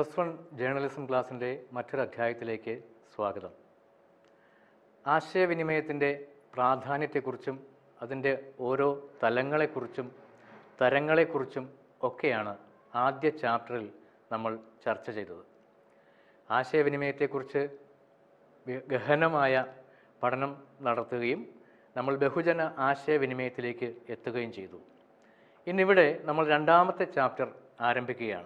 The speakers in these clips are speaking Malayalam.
പ്ലസ് വൺ ജേർണലിസം ക്ലാസ്സിൻ്റെ മറ്റൊരു അധ്യായത്തിലേക്ക് സ്വാഗതം ആശയവിനിമയത്തിൻ്റെ പ്രാധാന്യത്തെക്കുറിച്ചും അതിൻ്റെ ഓരോ തലങ്ങളെക്കുറിച്ചും തരങ്ങളെക്കുറിച്ചും ഒക്കെയാണ് ആദ്യ ചാപ്റ്ററിൽ നമ്മൾ ചർച്ച ചെയ്തത് ആശയവിനിമയത്തെക്കുറിച്ച് വി- ഗഹനമായ പഠനം നടത്തുകയും നമ്മൾ ബഹുജന ആശയവിനിമയത്തിലേക്ക് എത്തുകയും ചെയ്തു ഇന്നിവിടെ നമ്മൾ രണ്ടാമത്തെ ചാപ്റ്റർ ആരംഭിക്കുകയാണ്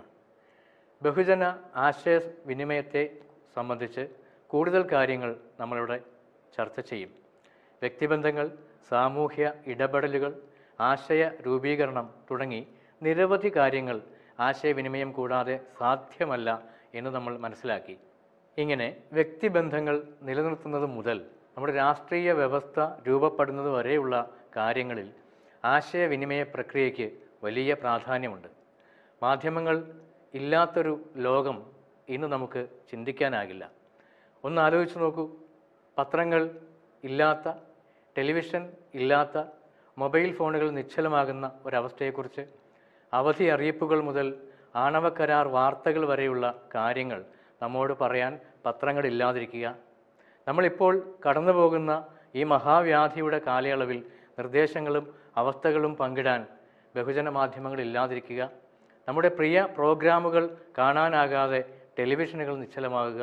ബഹുജന ആശയവിനിമയത്തെ സംബന്ധിച്ച് കൂടുതൽ കാര്യങ്ങൾ നമ്മളിവിടെ ചർച്ച ചെയ്യും വ്യക്തിബന്ധങ്ങൾ സാമൂഹ്യ ഇടപെടലുകൾ ആശയ രൂപീകരണം തുടങ്ങി നിരവധി കാര്യങ്ങൾ ആശയവിനിമയം കൂടാതെ സാധ്യമല്ല എന്ന് നമ്മൾ മനസ്സിലാക്കി ഇങ്ങനെ വ്യക്തിബന്ധങ്ങൾ നിലനിർത്തുന്നത് മുതൽ നമ്മുടെ രാഷ്ട്രീയ വ്യവസ്ഥ രൂപപ്പെടുന്നത് വരെയുള്ള കാര്യങ്ങളിൽ ആശയവിനിമയ പ്രക്രിയയ്ക്ക് വലിയ പ്രാധാന്യമുണ്ട് മാധ്യമങ്ങൾ ഇല്ലാത്തൊരു ലോകം ഇന്ന് നമുക്ക് ചിന്തിക്കാനാകില്ല ഒന്ന് ആലോചിച്ച് നോക്കൂ പത്രങ്ങൾ ഇല്ലാത്ത ടെലിവിഷൻ ഇല്ലാത്ത മൊബൈൽ ഫോണുകൾ നിശ്ചലമാകുന്ന ഒരവസ്ഥയെക്കുറിച്ച് അവധി അറിയിപ്പുകൾ മുതൽ ആണവ കരാർ വാർത്തകൾ വരെയുള്ള കാര്യങ്ങൾ നമ്മോട് പറയാൻ പത്രങ്ങളില്ലാതിരിക്കുക നമ്മളിപ്പോൾ കടന്നു പോകുന്ന ഈ മഹാവ്യാധിയുടെ കാലയളവിൽ നിർദ്ദേശങ്ങളും അവസ്ഥകളും പങ്കിടാൻ ബഹുജന മാധ്യമങ്ങൾ ഇല്ലാതിരിക്കുക നമ്മുടെ പ്രിയ പ്രോഗ്രാമുകൾ കാണാനാകാതെ ടെലിവിഷനുകൾ നിശ്ചലമാകുക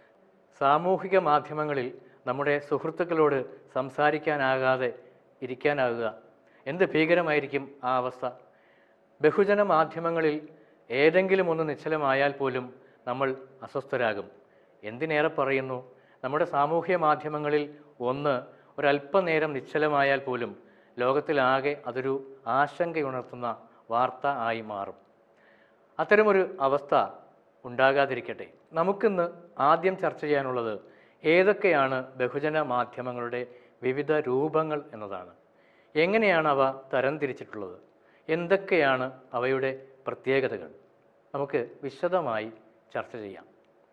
സാമൂഹിക മാധ്യമങ്ങളിൽ നമ്മുടെ സുഹൃത്തുക്കളോട് സംസാരിക്കാനാകാതെ ഇരിക്കാനാകുക എന്ത് ഭീകരമായിരിക്കും ആ അവസ്ഥ ബഹുജന മാധ്യമങ്ങളിൽ ഏതെങ്കിലും ഒന്ന് നിശ്ചലമായാൽ പോലും നമ്മൾ അസ്വസ്ഥരാകും എന്തിനേറെ പറയുന്നു നമ്മുടെ സാമൂഹ്യ മാധ്യമങ്ങളിൽ ഒന്ന് ഒരല്പനേരം നിശ്ചലമായാൽ പോലും ലോകത്തിലാകെ അതൊരു ആശങ്കയുണർത്തുന്ന വാർത്ത ആയി മാറും അത്തരമൊരു അവസ്ഥ ഉണ്ടാകാതിരിക്കട്ടെ നമുക്കിന്ന് ആദ്യം ചർച്ച ചെയ്യാനുള്ളത് ഏതൊക്കെയാണ് ബഹുജന മാധ്യമങ്ങളുടെ വിവിധ രൂപങ്ങൾ എന്നതാണ് എങ്ങനെയാണ് അവ തരംതിരിച്ചിട്ടുള്ളത് എന്തൊക്കെയാണ് അവയുടെ പ്രത്യേകതകൾ നമുക്ക് വിശദമായി ചർച്ച ചെയ്യാം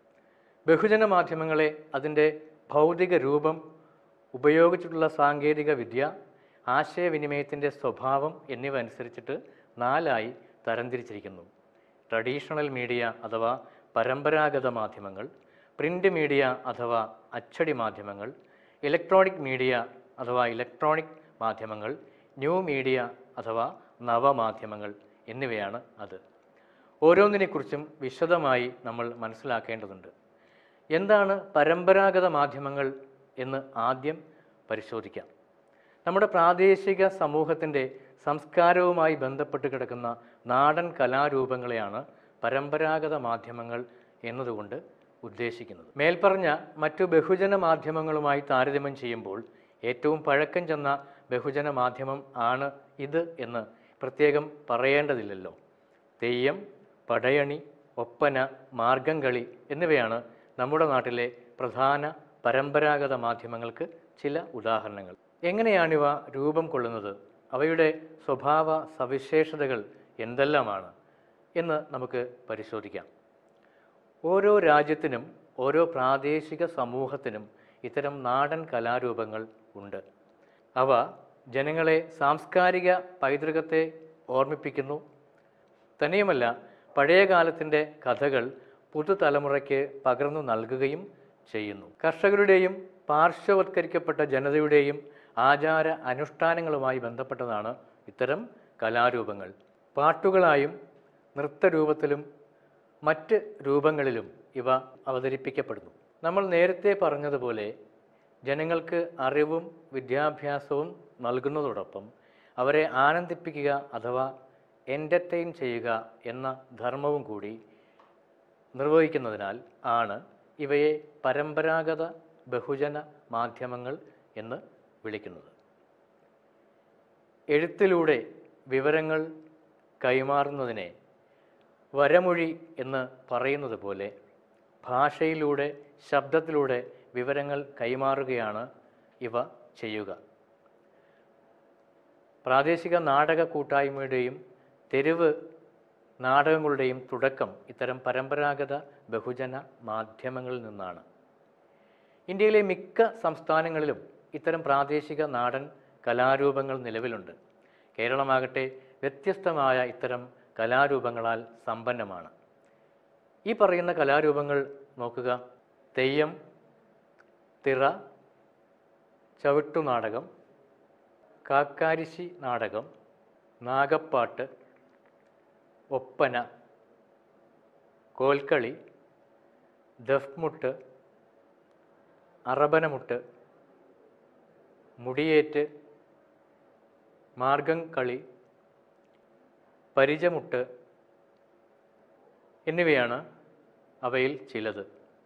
ബഹുജന മാധ്യമങ്ങളെ അതിൻ്റെ ഭൗതിക രൂപം ഉപയോഗിച്ചിട്ടുള്ള സാങ്കേതിക വിദ്യ ആശയവിനിമയത്തിൻ്റെ സ്വഭാവം എന്നിവ അനുസരിച്ചിട്ട് നാലായി തരംതിരിച്ചിരിക്കുന്നു ട്രഡീഷണൽ മീഡിയ അഥവാ പരമ്പരാഗത മാധ്യമങ്ങൾ പ്രിൻ്റ് മീഡിയ അഥവാ അച്ചടി മാധ്യമങ്ങൾ ഇലക്ട്രോണിക് മീഡിയ അഥവാ ഇലക്ട്രോണിക് മാധ്യമങ്ങൾ ന്യൂ മീഡിയ അഥവാ നവമാധ്യമങ്ങൾ എന്നിവയാണ് അത് ഓരോന്നിനെക്കുറിച്ചും വിശദമായി നമ്മൾ മനസ്സിലാക്കേണ്ടതുണ്ട് എന്താണ് പരമ്പരാഗത മാധ്യമങ്ങൾ എന്ന് ആദ്യം പരിശോധിക്കാം നമ്മുടെ പ്രാദേശിക സമൂഹത്തിൻ്റെ സംസ്കാരവുമായി ബന്ധപ്പെട്ട് കിടക്കുന്ന നാടൻ കലാരൂപങ്ങളെയാണ് പരമ്പരാഗത മാധ്യമങ്ങൾ എന്നതുകൊണ്ട് ഉദ്ദേശിക്കുന്നത് മേൽപ്പറഞ്ഞ മറ്റു ബഹുജന മാധ്യമങ്ങളുമായി താരതമ്യം ചെയ്യുമ്പോൾ ഏറ്റവും പഴക്കം ചെന്ന ബഹുജന മാധ്യമം ആണ് ഇത് എന്ന് പ്രത്യേകം പറയേണ്ടതില്ലല്ലോ തെയ്യം പടയണി ഒപ്പന മാർഗംകളി എന്നിവയാണ് നമ്മുടെ നാട്ടിലെ പ്രധാന പരമ്പരാഗത മാധ്യമങ്ങൾക്ക് ചില ഉദാഹരണങ്ങൾ എങ്ങനെയാണിവ രൂപം കൊള്ളുന്നത് അവയുടെ സ്വഭാവ സവിശേഷതകൾ എന്തെല്ലാമാണ് എന്ന് നമുക്ക് പരിശോധിക്കാം ഓരോ രാജ്യത്തിനും ഓരോ പ്രാദേശിക സമൂഹത്തിനും ഇത്തരം നാടൻ കലാരൂപങ്ങൾ ഉണ്ട് അവ ജനങ്ങളെ സാംസ്കാരിക പൈതൃകത്തെ ഓർമ്മിപ്പിക്കുന്നു തന്നെയുമല്ല പഴയ കാലത്തിൻ്റെ കഥകൾ പുതുതലമുറയ്ക്ക് പകർന്നു നൽകുകയും ചെയ്യുന്നു കർഷകരുടെയും പാർശ്വവത്കരിക്കപ്പെട്ട ജനതയുടെയും ആചാര അനുഷ്ഠാനങ്ങളുമായി ബന്ധപ്പെട്ടതാണ് ഇത്തരം കലാരൂപങ്ങൾ പാട്ടുകളായും നൃത്തരൂപത്തിലും മറ്റ് രൂപങ്ങളിലും ഇവ അവതരിപ്പിക്കപ്പെടുന്നു നമ്മൾ നേരത്തെ പറഞ്ഞതുപോലെ ജനങ്ങൾക്ക് അറിവും വിദ്യാഭ്യാസവും നൽകുന്നതോടൊപ്പം അവരെ ആനന്ദിപ്പിക്കുക അഥവാ എൻ്റർടൈൻ ചെയ്യുക എന്ന ധർമ്മവും കൂടി നിർവഹിക്കുന്നതിനാൽ ആണ് ഇവയെ പരമ്പരാഗത ബഹുജന മാധ്യമങ്ങൾ എന്ന് വിളിക്കുന്നത് എഴുത്തിലൂടെ വിവരങ്ങൾ കൈമാറുന്നതിനെ വരമൊഴി എന്ന് പറയുന്നത് പോലെ ഭാഷയിലൂടെ ശബ്ദത്തിലൂടെ വിവരങ്ങൾ കൈമാറുകയാണ് ഇവ ചെയ്യുക പ്രാദേശിക നാടക കൂട്ടായ്മയുടെയും തെരുവ് നാടകങ്ങളുടെയും തുടക്കം ഇത്തരം പരമ്പരാഗത ബഹുജന മാധ്യമങ്ങളിൽ നിന്നാണ് ഇന്ത്യയിലെ മിക്ക സംസ്ഥാനങ്ങളിലും ഇത്തരം പ്രാദേശിക നാടൻ കലാരൂപങ്ങൾ നിലവിലുണ്ട് കേരളമാകട്ടെ വ്യത്യസ്തമായ ഇത്തരം കലാരൂപങ്ങളാൽ സമ്പന്നമാണ് ഈ പറയുന്ന കലാരൂപങ്ങൾ നോക്കുക തെയ്യം തിറ ചവിട്ടുനാടകം കാക്കാരിശി നാടകം നാഗപ്പാട്ട് ഒപ്പന കോൽക്കളി ദഫ്മുട്ട് അറബനമുട്ട് മുടിയേറ്റ് മാർഗം കളി പരിചമുട്ട് എന്നിവയാണ് അവയിൽ ചിലത്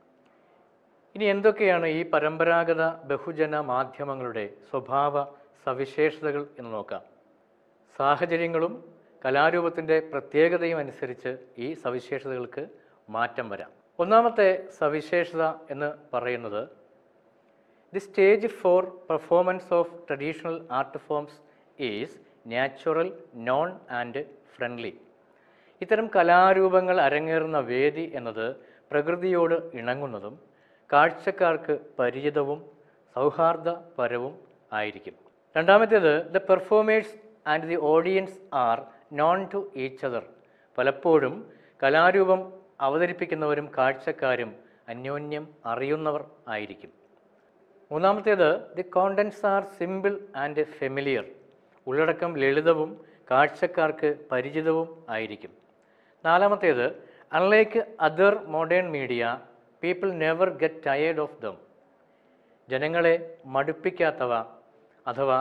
ഇനി എന്തൊക്കെയാണ് ഈ പരമ്പരാഗത ബഹുജന മാധ്യമങ്ങളുടെ സ്വഭാവ സവിശേഷതകൾ എന്ന് നോക്കാം സാഹചര്യങ്ങളും കലാരൂപത്തിൻ്റെ പ്രത്യേകതയും അനുസരിച്ച് ഈ സവിശേഷതകൾക്ക് മാറ്റം വരാം ഒന്നാമത്തെ സവിശേഷത എന്ന് പറയുന്നത് the stage for performance of traditional art forms is natural known and friendly ഇത്തരം കലാരൂപങ്ങൾ അരങ്ങേറുന്ന വേദി എന്നത് പ്രകൃതിയോട് ഇണങ്ങുന്നതും കാഴ്ചക്കാർക്ക് പരിചിതവും സൗഹാർദ്ദപരവും ആയിരിക്കും രണ്ടാമത്തേത് the performers and the audience are known to each other പലപ്പോഴും കലാരൂപം അവതരിപ്പിക്കുന്നവരും കാഴ്ചക്കാരും അന്യോന്യം അറിയുന്നവർ ആയിരിക്കും മൂന്നാമത്തേത് the contents are simple and familiar ഉള്ളടക്കം ലളിതവും കാഴ്ചക്കാർക്ക് പരിചിതവും ആയിരിക്കും നാലാമത്തേത് unlike other modern media people never get tired of them ജനങ്ങളെ മടുപ്പിക്കാത്തവ അഥവാ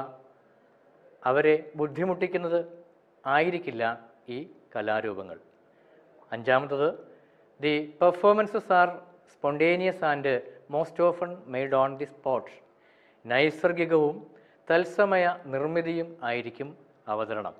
അവരെ ബുദ്ധിമുട്ടിക്കുന്നത് ആയിരിക്കില്ല ഈ കലാരൂപങ്ങൾ അഞ്ചാമത്തത് the performances are spontaneous and most often made on the spot നൈസർഗികവും തത്സമയ നിർമ്മിതിയും ആയിരിക്കും അവതരണം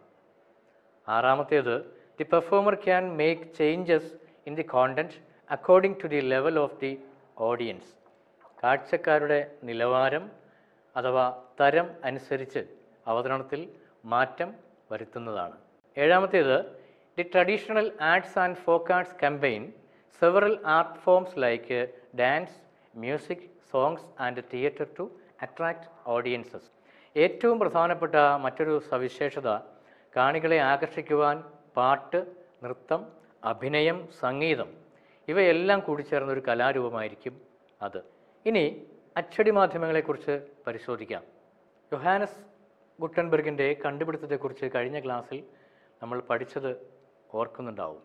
ആറാമത്തേത് the performer can make changes in the content according to the level of the audience കാഴ്ചക്കാരുടെ നിലവാരം അഥവാ തരം അനുസരിച്ച് അവതരണത്തിൽ മാറ്റം വരുത്തുന്നതാണ് ഏഴാമത്തേത് the traditional arts and folk arts combine several art forms like dance music songs and theatre to attract audiences ഏറ്റവും പ്രധാനപ്പെട്ട മറ്റൊരു സവിശേഷത കാണികളെ ആകർഷിക്കുവാൻ പാട്ട് നൃത്തം അഭിനയം സംഗീതം ഇവയെല്ലാം കൂടിച്ചേർന്ന ഒരു കലാരൂപമായിരിക്കും അത് ഇനി അച്ചടി മാധ്യമങ്ങളെക്കുറിച്ച് പരിശോധിക്കാം യൊഹാനസ് ഗുട്ടൻബർഗിൻ്റെ കണ്ടുപിടുത്തത്തെക്കുറിച്ച് കഴിഞ്ഞ ക്ലാസ്സിൽ നമ്മൾ പഠിച്ചത് ഓർക്കുന്നുണ്ടാവും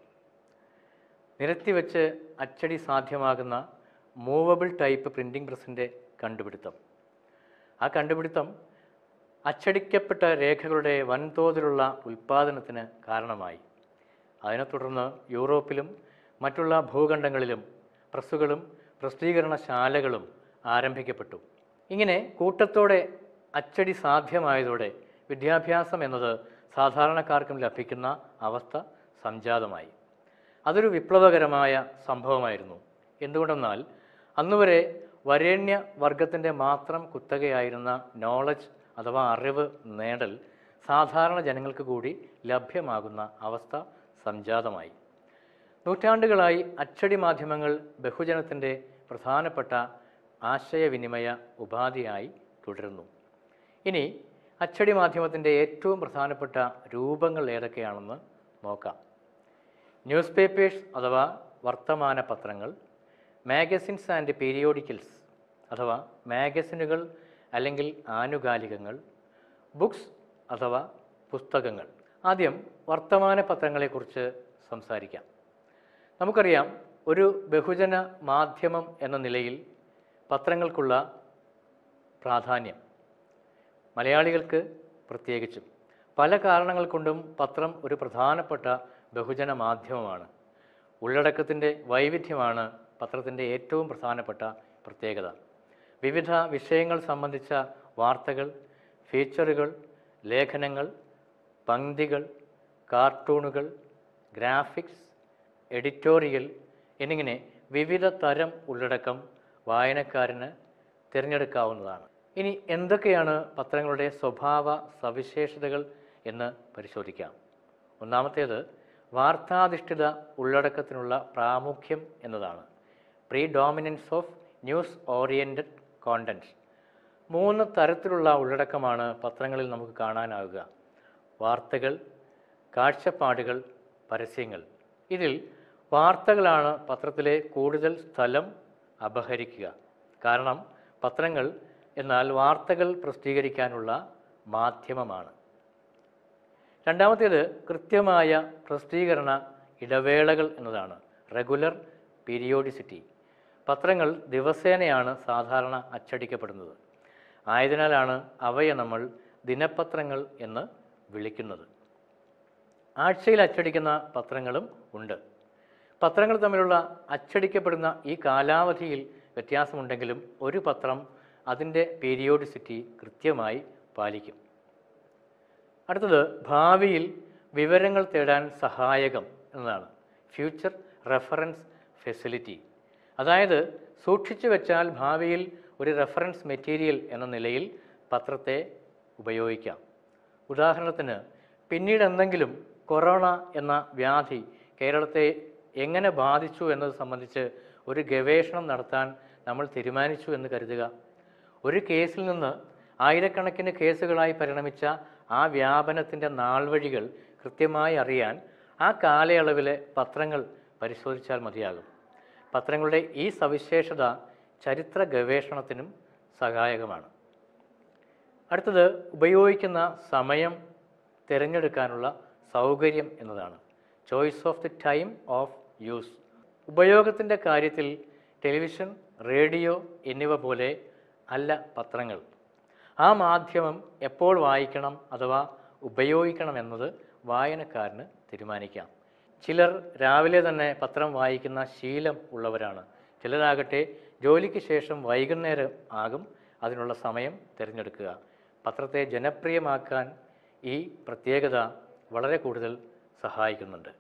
നിരത്തി വെച്ച് അച്ചടി സാധ്യമാകുന്ന മൂവബിൾ ടൈപ്പ് പ്രിൻറ്റിംഗ് പ്രസിൻ്റെ കണ്ടുപിടുത്തം ആ കണ്ടുപിടുത്തം അച്ചടിക്കപ്പെട്ട രേഖകളുടെ വൻതോതിലുള്ള ഉൽപ്പാദനത്തിന് കാരണമായി അതിനെ തുടർന്ന് യൂറോപ്പിലും മറ്റുള്ള ഭൂഖണ്ഡങ്ങളിലും പ്രസ്സുകളും പ്രസിദ്ധീകരണശാലകളും ആരംഭിക്കപ്പെട്ടു ഇങ്ങനെ കൂട്ടത്തോടെ അച്ചടി സാധ്യമായതോടെ വിദ്യാഭ്യാസം എന്നത് സാധാരണക്കാർക്കും ലഭിക്കുന്ന അവസ്ഥ സംജാതമായി അതൊരു വിപ്ലവകരമായ സംഭവമായിരുന്നു എന്തുകൊണ്ടെന്നാൽ അന്നുവരെ വരേണ്യ വർഗത്തിൻ്റെ മാത്രം കുത്തകയായിരുന്ന നോളജ് അഥവാ അറിവ് നേടൽ സാധാരണ ജനങ്ങൾക്ക് കൂടി ലഭ്യമാകുന്ന അവസ്ഥ സംജാതമായി നൂറ്റാണ്ടുകളായി അച്ചടി മാധ്യമങ്ങൾ ബഹുജനത്തിൻ്റെ പ്രധാനപ്പെട്ട ആശയവിനിമയ ഉപാധിയായി തുടരുന്നു ഇനി അച്ചടി മാധ്യമത്തിൻ്റെ ഏറ്റവും പ്രധാനപ്പെട്ട രൂപങ്ങൾ ഏതൊക്കെയാണെന്ന് നോക്കാം ന്യൂസ് പേപ്പേഴ്സ് അഥവാ വർത്തമാന പത്രങ്ങൾ മാഗസിൻസ് ആൻഡ് പീരിയോഡിക്കൽസ് അഥവാ മാഗസിനുകൾ അല്ലെങ്കിൽ ആനുകാലികങ്ങൾ ബുക്സ് അഥവാ പുസ്തകങ്ങൾ ആദ്യം വർത്തമാന പത്രങ്ങളെക്കുറിച്ച് സംസാരിക്കാം നമുക്കറിയാം ഒരു ബഹുജന മാധ്യമം എന്ന നിലയിൽ പത്രങ്ങൾക്കുള്ള പ്രാധാന്യം മലയാളികൾക്ക് പ്രത്യേകിച്ചും പല കാരണങ്ങൾ കൊണ്ടും പത്രം ഒരു പ്രധാനപ്പെട്ട ബഹുജന മാധ്യമമാണ് ഉള്ളടക്കത്തിൻ്റെ വൈവിധ്യമാണ് പത്രത്തിൻ്റെ ഏറ്റവും പ്രധാനപ്പെട്ട പ്രത്യേകത വിവിധ വിഷയങ്ങൾ സംബന്ധിച്ച വാർത്തകൾ ഫീച്ചറുകൾ ലേഖനങ്ങൾ പങ്ക്തികൾ കാർട്ടൂണുകൾ ഗ്രാഫിക്സ് എഡിറ്റോറിയൽ എന്നിങ്ങനെ വിവിധ തരം ഉള്ളടക്കം വായനക്കാരന് തിരഞ്ഞെടുക്കാവുന്നതാണ് ഇനി എന്തൊക്കെയാണ് പത്രങ്ങളുടെ സ്വഭാവ സവിശേഷതകൾ എന്ന് പരിശോധിക്കാം ഒന്നാമത്തേത് വാർത്താധിഷ്ഠിത ഉള്ളടക്കത്തിനുള്ള പ്രാമുഖ്യം എന്നതാണ് predominance of news oriented content മൂന്ന് തരത്തിലുള്ള ഉള്ളടക്കമാണ് പത്രങ്ങളിൽ നമുക്ക് കാണാനാവുക വാർത്തകൾ കാഴ്ചപ്പാടുകൾ പരസ്യങ്ങൾ ഇതിൽ വാർത്തകളാണ് പത്രത്തിലെ കൂടുതൽ സ്ഥലം അപഹരിക്കുക കാരണം പത്രങ്ങൾ എന്നാൽ വാർത്തകൾ പ്രസിദ്ധീകരിക്കാനുള്ള മാധ്യമമാണ് രണ്ടാമത്തേത് കൃത്യമായ പ്രസിദ്ധീകരണ ഇടവേളകൾ എന്നതാണ് റെഗുലർ പീരിയോഡിസിറ്റി പത്രങ്ങൾ ദിവസേനയാണ് സാധാരണ അച്ചടിക്കപ്പെടുന്നത് ആയതിനാലാണ് അവയെ നമ്മൾ ദിനപത്രങ്ങൾ എന്ന് വിളിക്കുന്നത് ആഴ്ചയിൽ അച്ചടിക്കുന്ന പത്രങ്ങളും ഉണ്ട് പത്രങ്ങൾ തമ്മിലുള്ള അച്ചടിക്കപ്പെടുന്ന ഈ കാലാവധിയിൽ വ്യത്യാസമുണ്ടെങ്കിലും ഒരു പത്രം അതിൻ്റെ പീരിയോഡിസിറ്റി കൃത്യമായി പാലിക്കും അടുത്തത് ഭാവിയിൽ വിവരങ്ങൾ തേടാൻ സഹായകം എന്നതാണ് ഫ്യൂച്ചർ റെഫറൻസ് ഫെസിലിറ്റി അതായത് സൂക്ഷിച്ചു വെച്ചാൽ ഭാവിയിൽ ഒരു റെഫറൻസ് മെറ്റീരിയൽ എന്ന നിലയിൽ പത്രത്തെ ഉപയോഗിക്കാം ഉദാഹരണത്തിന് പിന്നീട് എന്തെങ്കിലും കൊറോണ എന്ന വ്യാധി കേരളത്തെ എങ്ങനെ ബാധിച്ചു എന്നത് സംബന്ധിച്ച് ഒരു ഗവേഷണം നടത്താൻ നമ്മൾ തീരുമാനിച്ചു എന്ന് കരുതുക ഒരു കേസിൽ നിന്ന് ആയിരക്കണക്കിന് കേസുകളായി പരിണമിച്ച ആ വ്യാപനത്തിൻ്റെ നാൾവഴികൾ കൃത്യമായി അറിയാൻ ആ കാലയളവിലെ പത്രങ്ങൾ പരിശോധിച്ചാൽ മതിയാകും പത്രങ്ങളുടെ ഈ സവിശേഷത ചരിത്ര ഗവേഷണത്തിനും സഹായകമാണ് അടുത്തത് ഉപയോഗിക്കുന്ന സമയം തിരഞ്ഞെടുക്കാനുള്ള സൗകര്യം എന്നതാണ് choice of the time of use ഉപയോഗത്തിൻ്റെ കാര്യത്തിൽ ടെലിവിഷൻ റേഡിയോ എന്നിവ പോലെ അല്ല പത്രങ്ങൾ ആ മാധ്യമം എപ്പോൾ വായിക്കണം അഥവാ ഉപയോഗിക്കണം എന്നത് വായനക്കാരന് തീരുമാനിക്കാം ചിലർ രാവിലെ തന്നെ പത്രം വായിക്കുന്ന ശീലം ഉള്ളവരാണ് ചിലരാകട്ടെ ജോലിക്ക് ശേഷം വൈകുന്നേരം ആകും അതിനുള്ള സമയം തിരഞ്ഞെടുക്കുക പത്രത്തെ ജനപ്രിയമാക്കാൻ ഈ പ്രത്യേകത വളരെ കൂടുതൽ സഹായിക്കുന്നുണ്ട്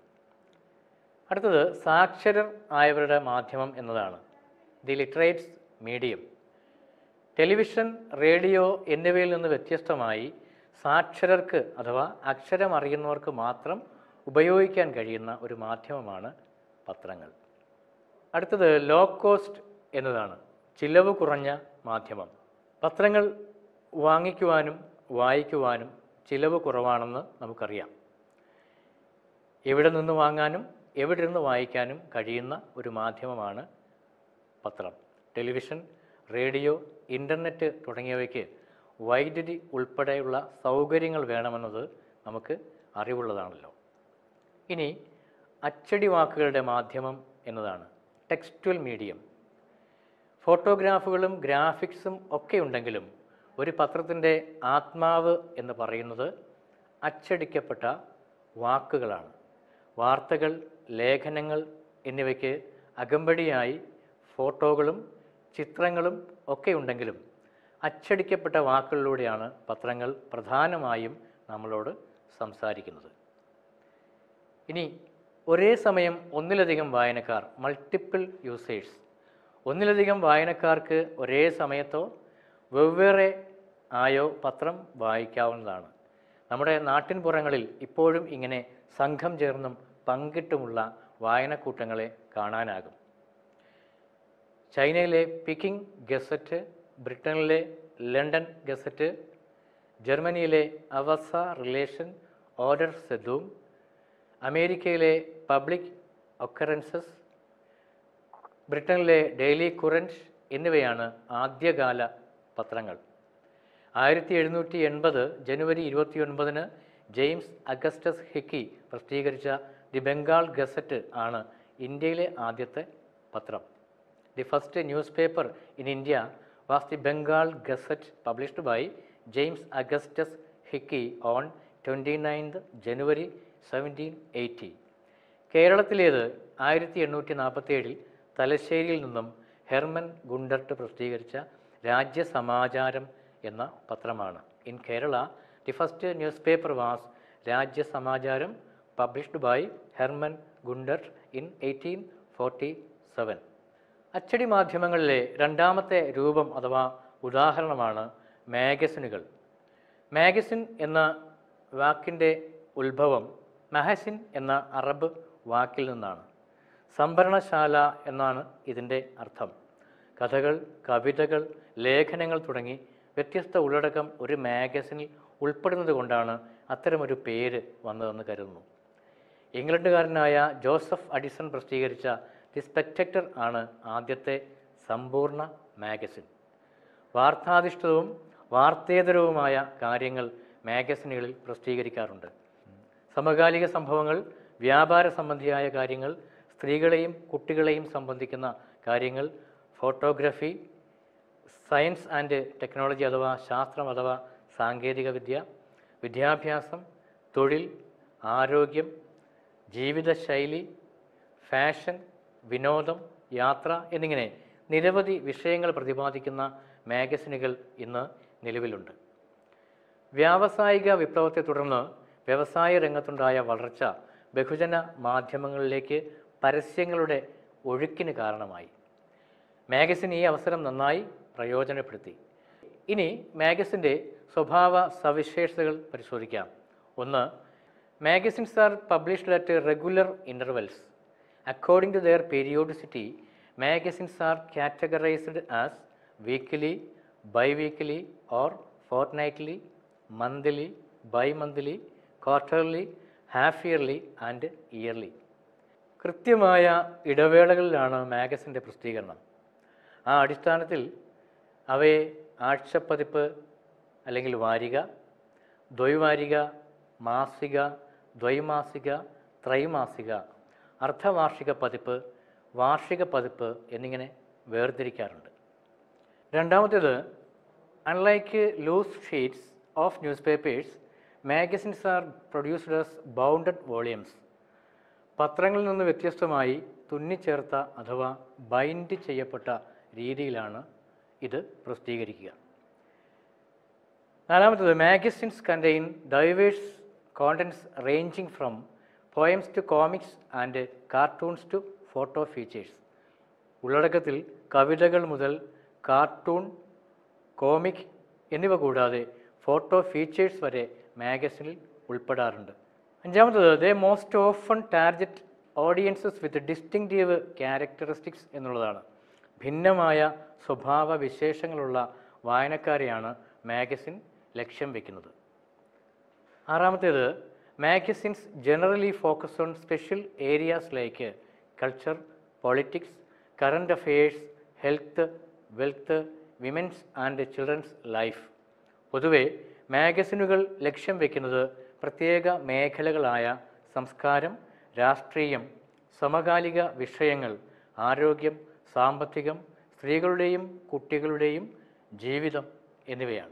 അടുത്തത് സാക്ഷരർ ആയവരുടെ മാധ്യമം എന്നതാണ് the literates medium television radio എന്നിവയിൽ നിന്ന് വ്യത്യസ്തമായി സാക്ഷരർക്ക് അഥവാ അക്ഷരം അറിയുന്നവർക്ക് മാത്രം ഉപയോഗിക്കാൻ കഴിയുന്ന ഒരു മാധ്യമമാണ് പത്രങ്ങൾ അടുത്തത് ലോ കോസ്റ്റ് എന്നതാണ് ചിലവ് കുറഞ്ഞ മാധ്യമം പത്രങ്ങൾ വാങ്ങിക്കുവാനും വായിക്കുവാനും ചിലവ് കുറവാണെന്ന് നമുക്കറിയാം എവിടെ നിന്ന് വാങ്ങാനും എവിടെ നിന്ന് വായിക്കാനും കഴിയുന്ന ഒരു മാധ്യമമാണ് പത്രം ടെലിവിഷൻ റേഡിയോ ഇൻ്റർനെറ്റ് തുടങ്ങിയവയ്ക്ക് വൈദ്യുതി ഉൾപ്പെടെയുള്ള സൗകര്യങ്ങൾ വേണമെന്നത് നമുക്ക് അറിവുള്ളതാണല്ലോ ഇനി അച്ചടി വാക്കുകളുടെ മാധ്യമം എന്നതാണ് ടെക്സ്റ്റ്വൽ മീഡിയം ഫോട്ടോഗ്രാഫുകളും ഗ്രാഫിക്സും ഒക്കെ ഉണ്ടെങ്കിലും ഒരു പത്രത്തിൻ്റെ ആത്മാവ് എന്ന് പറയുന്നത് അച്ചടിക്കപ്പെട്ട വാക്കുകളാണ് വാർത്തകൾ ലേഖനങ്ങൾ എന്നിവയ്ക്ക് അകമ്പടിയായി ഫോട്ടോകളും ചിത്രങ്ങളും ഒക്കെ ഉണ്ടെങ്കിലും അച്ചടിക്കപ്പെട്ട വാക്കുകളിലൂടെയാണ് പത്രങ്ങൾ പ്രധാനമായും നമ്മളോട് സംസാരിക്കുന്നത് ഇനി ഒരേ സമയം ഒന്നിലധികം വായനക്കാർ മൾട്ടിപ്പിൾ യൂസേഴ്സ് ഒന്നിലധികം വായനക്കാർക്ക് ഒരേ സമയത്തോ വെവ്വേറെ ആയോ പത്രം വായിക്കാവുന്നതാണ് നമ്മുടെ നാട്ടിൻപുറങ്ങളിൽ ഇപ്പോഴും ഇങ്ങനെ സംഘം ചേർന്നും പങ്കിട്ടുമുള്ള വായനക്കൂട്ടങ്ങളെ കാണാനാകും ചൈനയിലെ പിക്കിംഗ് ഗസറ്റ് ബ്രിട്ടനിലെ ലണ്ടൻ ഗസറ്റ് ജർമ്മനിയിലെ അവസ റിലേഷൻ ഓർഡർ സെദൂം അമേരിക്കയിലെ പബ്ലിക് ഒക്കറൻസസ് ബ്രിട്ടനിലെ ഡെയിലി കുറൻറ്റ് എന്നിവയാണ് ആദ്യകാല പത്രങ്ങൾ ആയിരത്തി എഴുന്നൂറ്റി എൺപത് ജനുവരി ഇരുപത്തിയൊൻപതിന് ജെയിംസ് അഗസ്റ്റസ് ഹിക്കി പ്രസിദ്ധീകരിച്ച ദി ബംഗാൾ ഗസറ്റ് ആണ് ഇന്ത്യയിലെ ആദ്യത്തെ പത്രം the first news paper in India was the Bengal Gazette published by James Augustus Hicky on twenty ninth January seventeen eighty കേരളത്തിലേത് ആയിരത്തി എണ്ണൂറ്റി നാൽപ്പത്തി ഏഴിൽ തലശ്ശേരിയിൽ നിന്നും ഹെർമൻ ഗുണ്ടർട്ട് പ്രസിദ്ധീകരിച്ച രാജ്യസമാചാരം എന്ന പത്രമാണ് in Kerala the first news paper was Rajyasamacharam published by Hermann Gundert in eighteen forty seven അച്ചടി മാധ്യമങ്ങളിലെ രണ്ടാമത്തെ രൂപം അഥവാ ഉദാഹരണമാണ് മാഗസിനുകൾ മാഗസിൻ എന്ന വാക്കിൻ്റെ ഉത്ഭവം മഹസിൻ എന്ന അറബ് വാക്കിൽ നിന്നാണ് സംഭരണശാല എന്നാണ് ഇതിൻ്റെ അർത്ഥം കഥകൾ കവിതകൾ ലേഖനങ്ങൾ തുടങ്ങി വ്യത്യസ്ത ഉള്ളടക്കം ഒരു മാഗസിനിൽ ഉൾപ്പെടുന്നത് കൊണ്ടാണ് അത്തരമൊരു പേര് വന്നതെന്ന് കരുതുന്നു ഇംഗ്ലണ്ടുകാരനായ ജോസഫ് അഡിസൺ പ്രസിദ്ധീകരിച്ച ദി സ്പെക്ടക്ടർ ആണ് ആദ്യത്തെ സമ്പൂർണ്ണ മാഗസിൻ വാർത്താധിഷ്ഠിതവും വാർത്തേതരവുമായ കാര്യങ്ങൾ മാഗസിനുകളിൽ പ്രസിദ്ധീകരിക്കാറുണ്ട് സമകാലിക സംഭവങ്ങൾ വ്യാപാര സംബന്ധിയായ കാര്യങ്ങൾ സ്ത്രീകളെയും കുട്ടികളെയും സംബന്ധിക്കുന്ന കാര്യങ്ങൾ ഫോട്ടോഗ്രഫി സയൻസ് ആൻഡ് ടെക്നോളജി അഥവാ ശാസ്ത്രം അഥവാ സാങ്കേതികവിദ്യ വിദ്യാഭ്യാസം തൊഴിൽ ആരോഗ്യം ജീവിതശൈലി ഫാഷൻ വിനോദം യാത്ര എന്നിങ്ങനെ നിരവധി വിഷയങ്ങൾ പ്രതിപാദിക്കുന്ന മാഗസിനുകൾ ഇന്ന് നിലവിലുണ്ട് വ്യാവസായിക വിപ്ലവത്തെ തുടർന്ന് വ്യവസായ രംഗത്തുണ്ടായ വളർച്ച ബഹുജന മാധ്യമങ്ങളിലേക്ക് പരസ്യങ്ങളുടെ ഒഴുക്കിന് കാരണമായി മാഗസിൻ ഈ അവസരം നന്നായി പ്രയോജനപ്പെടുത്തി ഇനി മാഗസിൻ്റെ സ്വഭാവ സവിശേഷതകൾ പരിശോധിക്കാം ഒന്ന് magazines are published at regular intervals according to their periodicity magazines are categorized as weekly bi weekly or fortnightly monthly bi monthly quarterly half yearly and yearly കൃത്യമായ ഇടവേളകളിലാണ് മാഗസിൻ്റെ പ്രസിദ്ധീകരണം ആ അടിസ്ഥാനത്തിൽ അവയെ ആഴ്ചപ്പതിപ്പ് അല്ലെങ്കിൽ വാരിക ദ്വൈവാരിക മാസിക ദ്വൈമാസിക ത്രൈമാസിക അർദ്ധവാർഷിക പതിപ്പ് വാർഷിക പതിപ്പ് എന്നിങ്ങനെ വേർതിരിക്കാറുണ്ട് രണ്ടാമത്തേത് unlike loose sheets of news papers magazines are produced as bounded volumes പത്രങ്ങളിൽ നിന്ന് വ്യത്യസ്തമായി തുന്നിച്ചേർത്ത അഥവാ ബൈൻഡ് ചെയ്യപ്പെട്ട രീതിയിലാണ് ഇത് പ്രസിദ്ധീകരിക്കുക നാലാമത്തത് magazines contain diverse contents ranging from poems to comics and cartoons to photo features ഉള്ളടക്കത്തിൽ കവിതകൾ മുതൽ കാർട്ടൂൺ കോമിക് എന്നിവ കൂടാതെ ഫോട്ടോ ഫീച്ചേഴ്സ് വരെ മാഗസിനിൽ ഉൾപ്പെടാറുണ്ട് അഞ്ചാമത്തത് they most often target audiences with distinctive characteristics എന്നുള്ളതാണ് ഭിന്നമായ സ്വഭാവ വിശേഷങ്ങളുള്ള വായനക്കാരെയാണ് മാഗസിൻ ലക്ഷ്യം വയ്ക്കുന്നത് ആറാമത്തേത് magazines generally focus on special areas like culture politics current affairs health wealth women's and children's life പൊതുവെ മാഗസിനുകൾ ലക്ഷ്യം വയ്ക്കുന്നത് പ്രത്യേക മേഖലകളായ സംസ്കാരം രാഷ്ട്രീയം സമകാലിക വിഷയങ്ങൾ ആരോഗ്യം സാമ്പത്തികം സ്ത്രീകളുടെയും കുട്ടികളുടെയും ജീവിതം എന്നിവയാണ്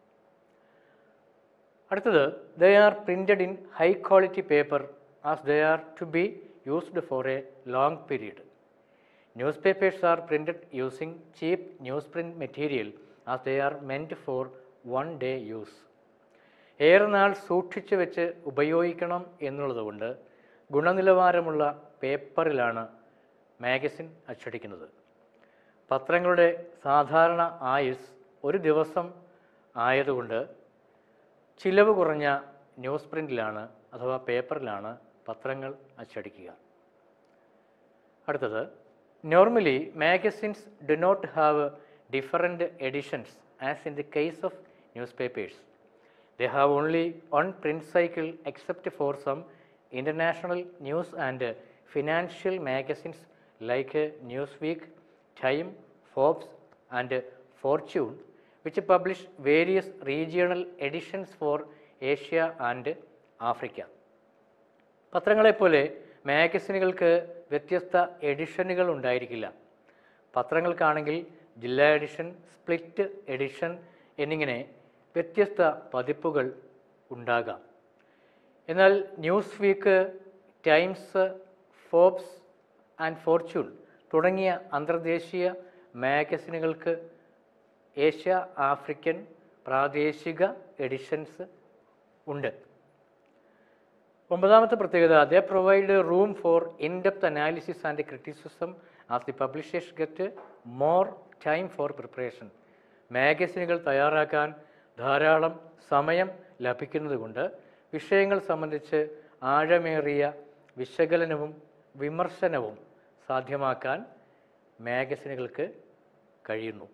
അടുത്തത് they are printed in high quality paper as they are to be used for a long period news papers are printed using cheap news print material as they are meant for one day use ഏറെ നാൾ സൂക്ഷിച്ചു വെച്ച് ഉപയോഗിക്കണം എന്നുള്ളതുകൊണ്ട് ഗുണനിലവാരമുള്ള പേപ്പറിലാണ് മാഗസിൻ അച്ചടിക്കുന്നത് പത്രങ്ങളുടെ സാധാരണ ആയുസ് ഒരു ദിവസം ആയതുകൊണ്ട് ചിലവ് കുറഞ്ഞ ന്യൂസ് പ്രിൻറ്റിലാണ് അഥവാ പേപ്പറിലാണ് പത്രങ്ങൾ അച്ചടിക്കുക അടുത്തത് normally magazines do not have different editions as in the case of news papers They have only one print cycle except for some international news and uh, financial magazines like uh, Newsweek, Time, Forbes, and uh, Fortune, which publish various regional editions for Asia and Africa. പത്രങ്ങളെപ്പോലെ മാഗസിനുകൾക്ക് വ്യത്യസ്ത എഡിഷനുകൾ ഉണ്ടായിരിക്കില്ല പത്രങ്ങൾക്കാണെങ്കിൽ ജില്ലാ എഡിഷൻ സ്പ്ലിറ്റ് എഡിഷൻ എന്നിങ്ങനെ വ്യത്യസ്ത പതിപ്പുകൾ ഉണ്ടാകാം എന്നാൽ Newsweek Times Forbes and Fortune തുടങ്ങിയ അന്തർദേശീയ മാഗസിനുകൾക്ക് ഏഷ്യ ആഫ്രിക്കൻ പ്രാദേശിക എഡിഷൻസ് ഉണ്ട് ഒമ്പതാമത്തെ പ്രത്യേകത they provide room for in depth analysis and criticism as the publishers get more time for preparation മാഗസിനുകൾ തയ്യാറാക്കാൻ ധാരാളം സമയം ലഭിക്കുന്നതുകൊണ്ട് വിഷയങ്ങൾ സംബന്ധിച്ച് ആഴമേറിയ വിശകലനവും വിമർശനവും സാധ്യമാക്കാൻ മാഗസിനുകൾക്ക് കഴിയുന്നു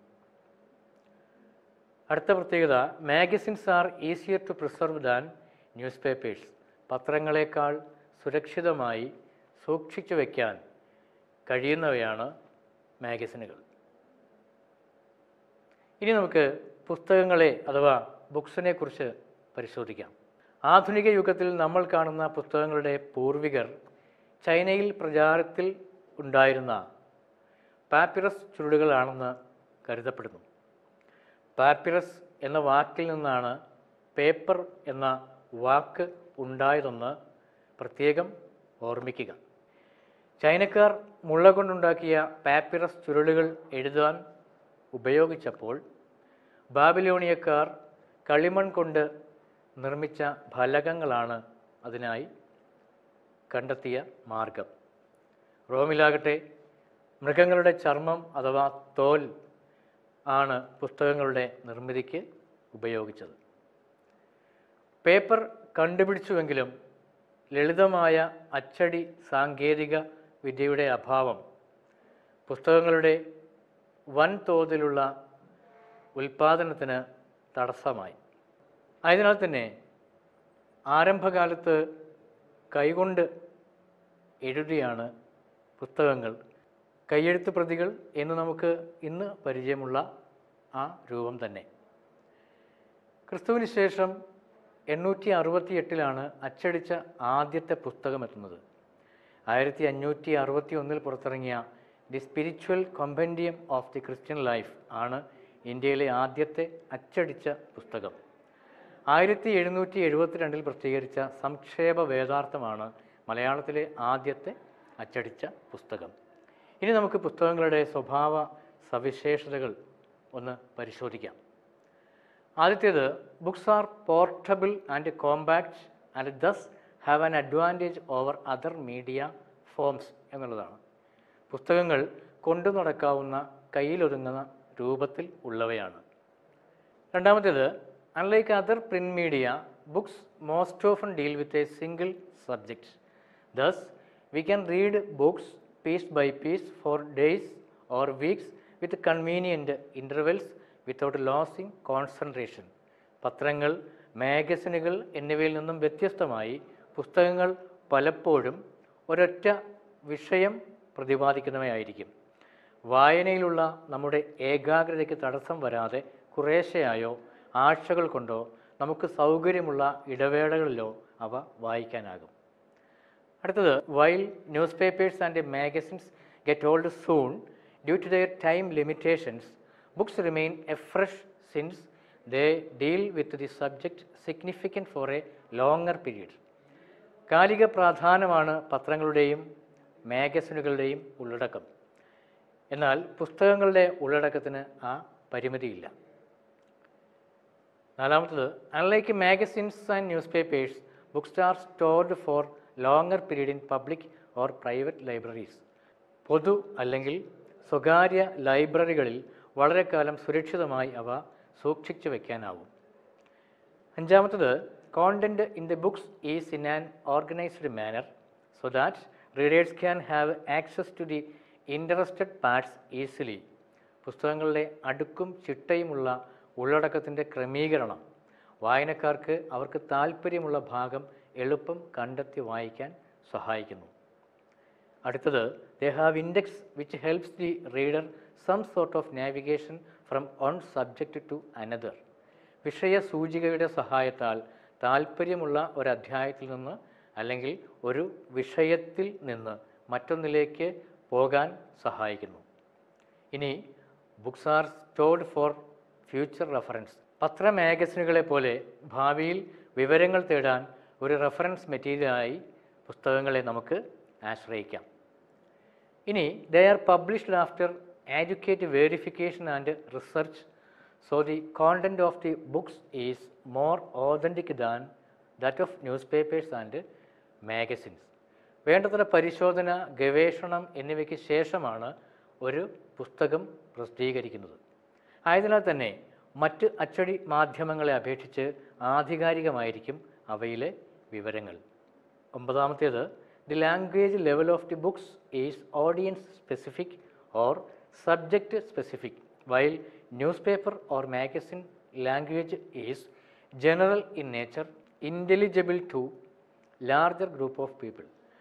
അടുത്ത പ്രത്യേകത magazines are easier to preserve than news papers പത്രങ്ങളെക്കാൾ സുരക്ഷിതമായി സൂക്ഷിച്ചു വയ്ക്കാൻ കഴിയുന്നവയാണ് മാഗസിനുകൾ ഇനി നമുക്ക് പുസ്തകങ്ങളെ അഥവാ ബുക്സിനെ കുറിച്ച് പരിശോധിക്കാം ആധുനിക യുഗത്തിൽ നമ്മൾ കാണുന്ന പുസ്തകങ്ങളുടെ പൂർവികർ ചൈനയിൽ പ്രചാരത്തിൽ ഉണ്ടായിരുന്ന പാപ്പിറസ് ചുരുളുകളാണെന്ന് കരുതപ്പെടുന്നു പാപ്പിറസ് എന്ന വാക്കിൽ നിന്നാണ് പേപ്പർ എന്ന വാക്ക് ഉണ്ടായതെന്ന് പ്രത്യേകം ഓർമ്മിക്കുക ചൈനക്കാർ മുള്ള കൊണ്ടുണ്ടാക്കിയ പാപ്പിറസ് ചുരുളുകൾ എഴുതാൻ ഉപയോഗിച്ചപ്പോൾ ബാബിലോണിയക്കാർ കളിമൺ കൊണ്ട് നിർമ്മിച്ച ഫലകങ്ങളാണ് അതിനായി കണ്ടെത്തിയ മാർഗം റോമിലാകട്ടെ മൃഗങ്ങളുടെ ചർമ്മം അഥവാ തോൽ ആണ് പുസ്തകങ്ങളുടെ നിർമ്മിതിക്ക് ഉപയോഗിച്ചത് പേപ്പർ കണ്ടുപിടിച്ചുവെങ്കിലും ലളിതമായ അച്ചടി സാങ്കേതിക വിദ്യയുടെ അഭാവം പുസ്തകങ്ങളുടെ വൻതോതിലുള്ള ഉൽപാദനത്തിന് തടസ്സമായി ആയതിനാൽ തന്നെ ആരംഭകാലത്ത് കൈകൊണ്ട് എഴുതിയാണ് പുസ്തകങ്ങൾ കയ്യെഴുത്ത് പ്രതികൾ എന്ന് നമുക്ക് ഇന്ന് പരിചയമുള്ള ആ രൂപം തന്നെ ക്രിസ്തുവിന് ശേഷം എണ്ണൂറ്റി അറുപത്തി എട്ടിലാണ് അച്ചടിച്ച ആദ്യത്തെ പുസ്തകം എത്തുന്നത് ആയിരത്തി അഞ്ഞൂറ്റി അറുപത്തി ഒന്നിൽ പുറത്തിറങ്ങിയ the Spiritual Compendium of the Christian Life ആണ് ഇന്ത്യയിലെ ആദ്യത്തെ അച്ചടിച്ച പുസ്തകം ആയിരത്തി എഴുന്നൂറ്റി എഴുപത്തിരണ്ടിൽ പ്രസിദ്ധീകരിച്ച സംക്ഷേപ വേദാർത്ഥമാണ് മലയാളത്തിലെ ആദ്യത്തെ അച്ചടിച്ച പുസ്തകം ഇനി നമുക്ക് പുസ്തകങ്ങളുടെ സ്വഭാവ സവിശേഷതകൾ ഒന്ന് പരിശോധിക്കാം ആദ്യത്തേത് books are portable and compact and thus have an advantage over other media forms എന്നുള്ളതാണ് പുസ്തകങ്ങൾ കൊണ്ടു നടക്കാവുന്ന കയ്യിലൊതുങ്ങുന്ന രൂപത്തിൽ ഉള്ളവയാണ് രണ്ടാമത്തേത് unlike other print media books most often deal with a single subject thus we can read books piece by piece for days or weeks with convenient intervals without losing concentration പത്രങ്ങൾ മാഗസിനുകൾ എന്നിവയിൽ നിന്നും വ്യത്യസ്തമായി പുസ്തകങ്ങൾ പലപ്പോഴും ഒരൊറ്റ വിഷയം പ്രതിപാദിക്കുന്നവയായിരിക്കും വായനയിലുള്ള നമ്മുടെ ഏകാഗ്രതയ്ക്ക് തടസ്സം വരാതെ കുറേശ്ശെയായോ ആഴ്ചകൾ കൊണ്ടോ നമുക്ക് സൗകര്യമുള്ള ഇടവേളകളിലോ അവ വായിക്കാനാകും അടുത്തത് while news papers and magazines get old soon due to their time limitations books remain a fresh since they deal with the subject significant for a longer period കാലിക പ്രാധാന്യമാണ് പത്രങ്ങളുടെയും മാഗസിനുകളുടെയും ഉള്ളടക്കം എന്നാൽ പുസ്തകങ്ങളുടെ ഉള്ളടക്കത്തിന് ആ പരിമിതിയില്ല നാലാമത്തത് unlike magazines and newspapers books are stored for longer period in public or private libraries പൊതു അല്ലെങ്കിൽ സ്വകാര്യ ലൈബ്രറികളിൽ വളരെ കാലം സുരക്ഷിതമായി അവ സൂക്ഷിച്ചു വയ്ക്കാനാവും അഞ്ചാമത്തത് content in the books is in an organised manner so that readers can have access to the interested parts easily പുസ്തകങ്ങളുടെ അടുക്കും ചിട്ടയുമുള്ള ഉള്ളടക്കത്തിൻ്റെ ക്രമീകരണം വായനക്കാർക്ക് അവർക്ക് താല്പര്യമുള്ള ഭാഗം എളുപ്പം കണ്ടെത്തി വായിക്കാൻ സഹായിക്കുന്നു അടുത്തത് they have index which helps the reader some sort of navigation from one subject to another വിഷയ സൂചികയുടെ സഹായത്താൽ താല്പര്യമുള്ള ഒരു അധ്യായത്തിൽ നിന്ന് അല്ലെങ്കിൽ ഒരു വിഷയത്തിൽ നിന്ന് മറ്റൊന്നിലേക്ക് പോകാൻ സഹായിക്കുന്നു ഇനി books are stored for future reference പത്ര മാഗസിനുകളെ പോലെ ഭാവിയിൽ വിവരങ്ങൾ തേടാൻ ഒരു റെഫറൻസ് മെറ്റീരിയലായി പുസ്തകങ്ങളെ നമുക്ക് ആശ്രയിക്കാം ഇനി they are published after adequate verification and research so the content of the books is more authentic than that of news papers and magazines വേണ്ടത്ര പരിശോധന ഗവേഷണം എന്നിവയ്ക്ക് ശേഷമാണ് ഒരു പുസ്തകം പ്രസിദ്ധീകരിക്കുന്നത് ആയതിനാൽ തന്നെ മറ്റ് അച്ചടി മാധ്യമങ്ങളെ അപേക്ഷിച്ച് ആധികാരികമായിരിക്കും അവയിലെ വിവരങ്ങൾ ഒമ്പതാമത്തേത് the language level of the books is audience specific or subject specific while newspaper or magazine language is general in nature intelligible to larger group of people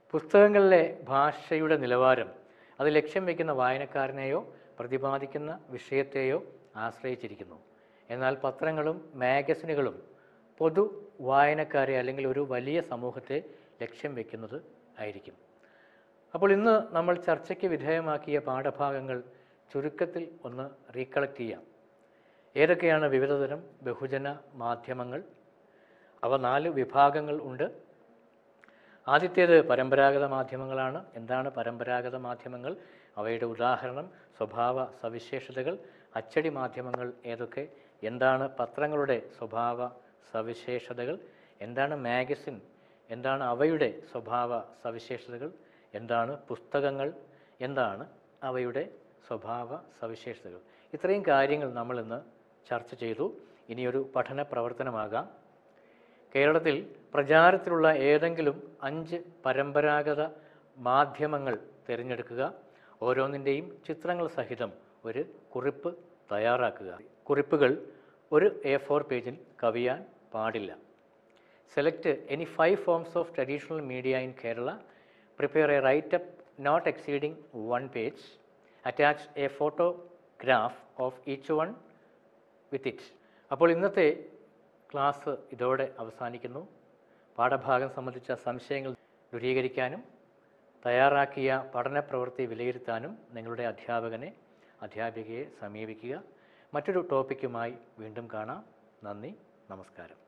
പുസ്തകങ്ങളിലെ ഭാഷയുടെ നിലവാരം അത് ലക്ഷ്യം വയ്ക്കുന്ന വായനക്കാരനെയോ പ്രതിപാദിക്കുന്ന വിഷയത്തെയോ ആശ്രയിച്ചിരിക്കുന്നു എന്നാൽ പത്രങ്ങളും മാഗസിനുകളും പൊതു വായനക്കാരെ അല്ലെങ്കിൽ ഒരു വലിയ സമൂഹത്തെ ലക്ഷ്യം വയ്ക്കുന്നത് ആയിരിക്കും അപ്പോൾ ഇന്ന് നമ്മൾ ചർച്ചയ്ക്ക് വിധേയമാക്കിയ പാഠഭാഗങ്ങൾ ചുരുക്കത്തിൽ ഒന്ന് റീകളക്ട് ചെയ്യാം ഏതൊക്കെയാണ് വിവിധതരം ബഹുജന മാധ്യമങ്ങൾ അവ നാല് വിഭാഗങ്ങൾ ഉണ്ട് ആദ്യത്തേത് പരമ്പരാഗത മാധ്യമങ്ങളാണ് എന്താണ് പരമ്പരാഗത മാധ്യമങ്ങൾ അവയുടെ ഉദാഹരണം സ്വഭാവ സവിശേഷതകൾ അച്ചടി മാധ്യമങ്ങൾ ഏതൊക്കെ എന്താണ് പത്രങ്ങളുടെ സ്വഭാവ സവിശേഷതകൾ എന്താണ് മാഗസിൻ എന്താണ് അവയുടെ സ്വഭാവ സവിശേഷതകൾ എന്താണ് പുസ്തകങ്ങൾ എന്താണ് അവയുടെ സ്വഭാവ സവിശേഷതകൾ ഇത്രയും കാര്യങ്ങൾ നമ്മളിന്ന് ചർച്ച ചെയ്തു ഇനിയൊരു പഠന പ്രവർത്തനമാകാം കേരളത്തിൽ പ്രചാരത്തിലുള്ള ഏതെങ്കിലും അഞ്ച് പരമ്പരാഗത മാധ്യമങ്ങൾ തിരഞ്ഞെടുക്കുക ഓരോന്നിൻ്റെയും ചിത്രങ്ങൾ സഹിതം ഒരു കുറിപ്പ് തയ്യാറാക്കുക കുറിപ്പുകൾ ഒരു എ ഫോർ പേജിൽ കവിയാൻ പാടില്ല select any five forms of traditional media in Kerala prepare a write up not exceeding one page attach a photograph of each one with it അപ്പോൾ ഇന്നത്തെ ക്ലാസ് ഇതോടെ അവസാനിക്കുന്നു പാഠഭാഗം സംബന്ധിച്ച സംശയങ്ങൾ ദൂരീകരിക്കാനും തയ്യാറാക്കിയ പഠന പ്രവൃത്തി വിലയിരുത്താനും നിങ്ങളുടെ അധ്യാപകനെ അധ്യാപികയെ സമീപിക്കുക മറ്റൊരു ടോപ്പിക്കുമായി വീണ്ടും കാണാം നന്ദി നമസ്കാരം